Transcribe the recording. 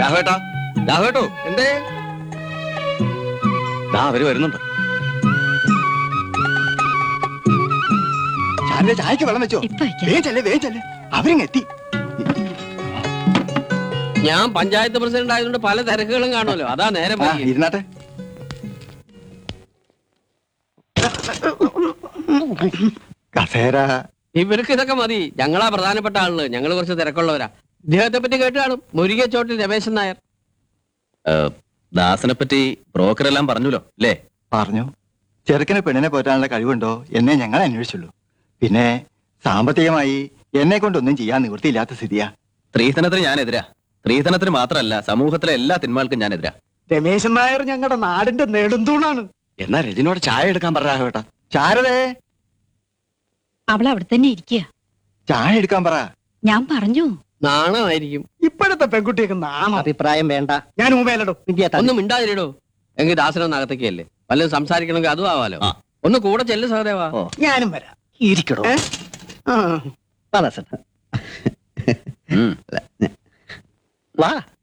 രാഘവേട്ടാ രാഘവേട്ടോ എന്തേ ദാ അവര് വരുന്നുണ്ട് ശാരദ ചായക്ക് വെള്ളം വെച്ചോ ഇപ്പൊ വയ്ക്കാം. വേഗം ചെല്ലേ വേഗം ചെല്ലേ അവരിങ്ങ് എത്തി ഞാൻ പഞ്ചായത്ത് പ്രസിഡന്റ് ആയതുകൊണ്ട് പല തിരക്കുകളും കാണുമല്ലോ അതാ നേരം ആ വൈകിയത്. ഇരുന്നാട്ടെ കസേര ഇവർക്ക് ഇതൊക്കെ മതി ഞങ്ങളാ പ്രധാനപ്പെട്ട ആളുകൾ ഞങ്ങൾ കുറച്ച് തിരക്കുള്ളവരാ ഇദ്ദേഹത്തെ പറ്റി കേട്ട് കാണും മുരുകച്ചോട്ടിൽ രമേശൻ നായർ ദാസനെ പറ്റി ബ്രോക്കർ എല്ലാം പറഞ്ഞല്ലോ അല്ലേ പറഞ്ഞു ചെറുക്കന് പെണ്ണിനെ പോറ്റാനുള്ള കഴിവുണ്ടോ എന്നേ ഞങ്ങൾ അന്വേഷിച്ചുള്ളൂ പിന്നെ സാമ്പത്തികമായി എന്നെ കൊണ്ടൊന്നും ചെയ്യാൻ നിവൃത്തിയില്ലാത്ത സ്ഥിതിയാ സ്ത്രീധനത്തിന് ഞാനെതിരാ സ്ത്രീധനത്തിന് മാത്രമല്ല സമൂഹത്തിലെ എല്ലാ തിന്മകൾക്കും ഞാനെതിരാ രമേശൻ നായർ ഞങ്ങളുടെ നാടിന്റെ നെടുന്തൂണാണ് എന്നാ രജനോട് ചായ എടുക്കാൻ പറ രാഘവേട്ടാ ശാരദേ അവൾ അവിടെ തന്നെ ഇരിക്കുക ചായ എടുക്കാൻ പറ ഞാൻ പറഞ്ഞു നാണമായിരിക്കും ഇപ്പോഴത്തെ പെൺകുട്ടിയൊക്കെ നാണം അഭിപ്രായം വേണ്ട ഞാൻ ഊമയിലിടും ഒന്നും മിണ്ടാതിരിടോ എങ്കിൽ ദാസനൊന്ന് അകത്തേക്കല്ലേ വല്ലതും സംസാരിക്കണമെങ്കിൽ അതും ആവാലോ ആ. ഒന്ന് കൂടെ ചെല്ലു സഹദേവാ ഞാനും വരാം ഇരിക്കടോ ഏ? ആ. വാ ദാസേട്ടാ. ഉം. വാ